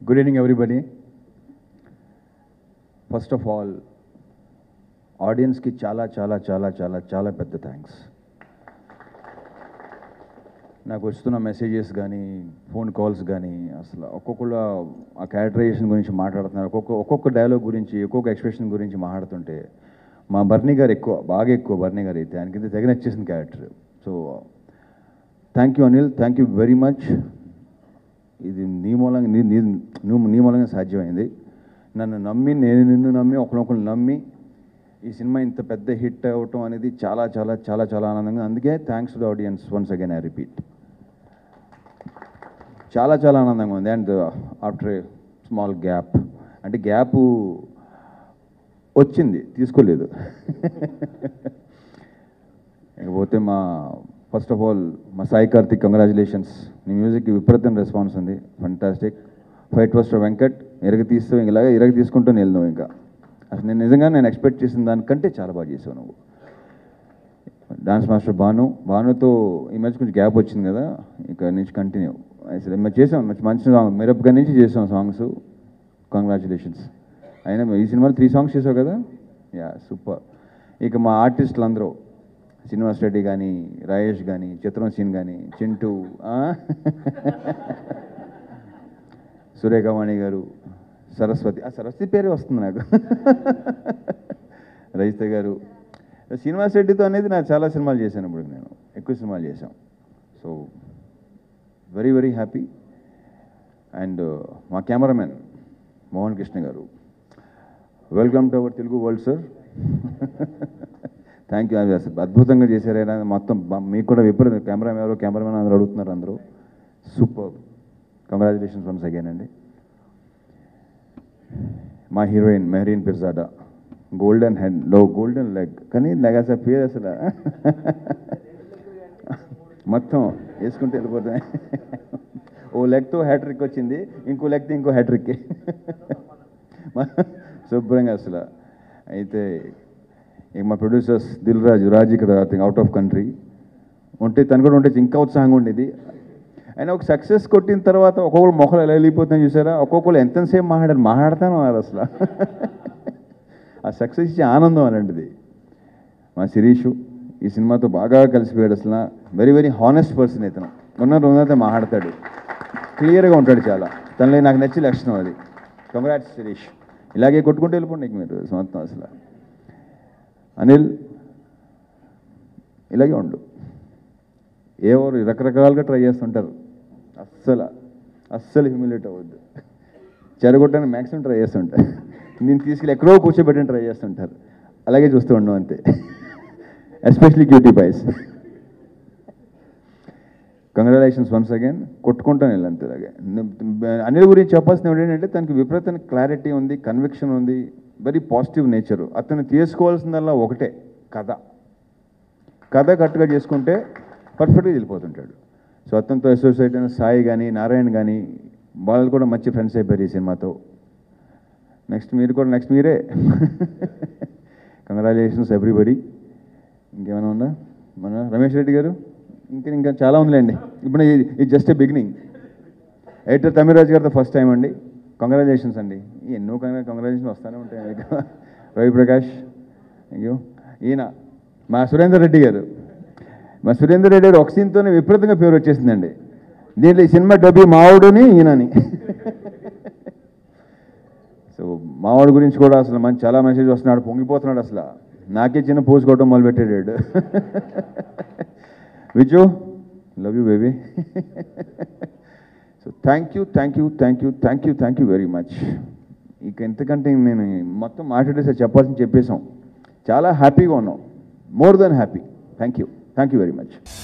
Good evening, everybody. First of all ఆడియన్స్కి చాలా చాలా చాలా చాలా చాలా పెద్ద థ్యాంక్స్ నాకు వస్తున్న మెసేజెస్ కానీ ఫోన్ కాల్స్ కానీ అసలు ఒక్కొక్కళ్ళు ఆ క్యారెక్టరైజేషన్ గురించి మాట్లాడుతున్నారు ఒక్కొక్క ఒక్కొక్క డైలాగ్ గురించి ఒక్కొక్క ఎక్స్ప్రెషన్ గురించి మాట్లాడుతుంటే మా బర్నీ గారు ఎక్కువ బాగా ఎక్కువ బర్నీ గారు అయితే ఆయనకి తెగ నచ్చేసిన character so thank you Anil thank you very much ఇది నీ మూలంగా నీ నీ నువ్వు నీ మూలంగా సాధ్యమైంది నన్ను నమ్మి నేను నిన్ను నమ్మి ఒకరినొకరు నమ్మి ఈ సినిమా ఇంత పెద్ద హిట్ అవ్వటం అనేది చాలా చాలా చాలా చాలా ఆనందంగా అందుకే thanks to audience once again I repeat చాలా చాలా ఆనందంగా ఉంది and after a small gap అంటే గ్యాప్ వచ్చింది తీసుకోలేదు ఇకపోతే మా ఫస్ట్ ఆఫ్ ఆల్ మా సాయి కార్తిక్ కంగ్రాచులేషన్స్ నీ మ్యూజిక్కి విపరీతం రెస్పాన్స్ ఉంది ఫంటాస్టిక్ ఫైట్ మాస్టర్ వెంకట్ ఇరగ తీస్తూ ఇలాగే ఇరగ తీసుకుంటూ వెళ్దాం ఇంకా అసలు నేను నిజంగా నేను ఎక్స్పెక్ట్ చేసిన దానికంటే చాలా బాగా చేసావు నువ్వు డాన్స్ మాస్టర్ భాను భానుతో ఈ మధ్య కొంచెం గ్యాప్ వచ్చింది కదా ఇక నుంచి కంటిన్యూ అసలు మేము చేసాం మంచి మంచి సాంగ్ మిరపక నుంచి చేసాం సాంగ్స్ కంగ్రాచులేషన్స్ అయినా ఈ సినిమాలో త్రీ సాంగ్స్ చేసావు కదా యా సూపర్ ఇక మా ఆర్టిస్టులు అందరూ శ్రీనివాస్ రెడ్డి కానీ రాయేష్ కానీ చిత్రం సీన్ కానీ చింటూ ఆ? సురేఖవాణి గారు సరస్వతి ఆ సరస్వతి పేరే వస్తుంది నాకు రజిత గారు శ్రీనివాస్ రెడ్డితో అనేది నాకు చాలా సినిమాలు చేశాను ఇప్పుడు నేను ఎక్కువ సినిమాలు చేశాం so very very happy and మా cameraman Mohan Krishna garu welcome to our Telugu world sir thank you అసలు అద్భుతంగా చేశారైనా మొత్తం బ- మీకు కూడా విపరీత కెమెరా ఎవరో కెమెరామెన్ అందరూ అడుగుతున్నారు అందరూ సూపర్ కంగ్రాచులేషన్స్ వన్స్ అగైన్ అండి మా heroine Mehreen Pirzada golden head లో గోల్డెన్ లెగ్ కానీ లెగ్ అసలు పేరు అసలు మొత్తం వేసుకుంటే వెళ్ళిపోతాయి ఓ లెగ్తో హ్యాట్రిక్ వచ్చింది ఇంకో లెగ్తో ఇంకో హ్యాట్రిక్ శుభ్రంగా అసలు అయితే ఇక మా ప్రొడ్యూసర్స్ దిల్ రాజు రాజ్ ఇక్కడ అవుట్ ఆఫ్ కంట్రీ ఉంటే తను కూడా ఉంటే ఇంకా ఉత్సాహంగా ఉండేది అయినా ఒక సక్సెస్ కొట్టిన తర్వాత ఒక్కొక్కరు మొక్కలు ఎలా వెళ్ళిపోతుందని చూసారా ఒక్కొక్కరు ఎంతసేపు మాట్లాడారు మాట్లాడతాను అన్నారు అసలు ఆ సక్సెస్ ఇచ్చే ఆనందం అలాంటిది మా శిరీషు ఈ సినిమాతో బాగా కలిసిపోయాడు అసలు వెరీ వెరీ హానెస్ట్ పర్సన్ ఇతను ఉన్న రోజైతే మాట్లాడతాడు క్లియర్గా ఉంటాడు చాలా తనలో నాకు నచ్చి లక్షణం అది కంగ్రాట్స్ శిరీష్ ఇలాగే కొట్టుకుంటూ వెళ్ళిపోండి ఇక మీరు మొత్తం అసలు అనిల్ ఇలాగే ఉండు ఎవరు రకరకాలుగా ట్రై చేస్తుంటారు అస్సలు అస్సలు హ్యూమిలేట్ అవ్వద్దు చెరగొట్టడానికి మ్యాక్సిమం ట్రై చేస్తుంటారు నేను తీసుకెళ్ళి ఎక్కడో కూర్చోబెట్టని ట్రై చేస్తుంటారు అలాగే చూస్తూ ఉండడం అంతే especially cutie boys congratulations once again కొట్టుకుంటాను వెళ్ళి అంతే అలాగే అనిల్ గురించి చెప్పాల్సిన ఏంటంటే తనకి విపరీతమైన క్లారిటీ ఉంది కన్విక్షన్ ఉంది వెరీ పాజిటివ్ నేచరు అతను తీసుకోవాల్సిందల్లా ఒకటే కథ కథ కట్టుగా చేసుకుంటే పర్ఫెక్ట్గా వెళ్ళిపోతుంటాడు సో అతనితో అసోసియేట్ అయిన సాయి కానీ నారాయణ కానీ వాళ్ళు కూడా మంచి ఫ్రెండ్స్ అయిపోయారు ఈ సినిమాతో నెక్స్ట్ మీరు కూడా నెక్స్ట్ మీరే కంగ్రాచులేషన్స్ ఎవ్రీబడి ఇంకేమైనా ఉందా మన రమేష్ రెడ్డి గారు ఇంకా ఇంకా చాలా ఉందిలేండి ఇప్పుడు ఇది ఇది just a beginning editor Tamilraju గారితో ఫస్ట్ టైం అండి కంగ్రాచులేషన్స్ అండి ఎన్నో కంగ్రాచులేషన్ వస్తూనే ఉంటాయి మీకు రవి ప్రకాష్ థ్యాంక్ యూ ఈయన మా సురేందర్ రెడ్డి గారు మా సురేందర్ రెడ్డి గారు ఒక సీన్తోనే విపరీతంగా పేరు వచ్చేసిందండి దీంట్లో ఈ సినిమా డబ్బి మావుడుని ఈయనని సో మావాడి గురించి కూడా అసలు మంచి చాలా మెసేజ్ వస్తున్నాడు పొంగిపోతున్నాడు అసలు నాకే చిన్న పోజ్ కొట్టడం మొదలుపెట్టాడు Viju love you baby so thank you thank you thank you thank you thank you very much ఇక ఎంతకంటే నేను మొత్తం మాట్లాడేసి చెప్పాల్సింది చెప్పేశాం చాలా హ్యాపీగా ఉన్నాం more than happy thank you thank you very much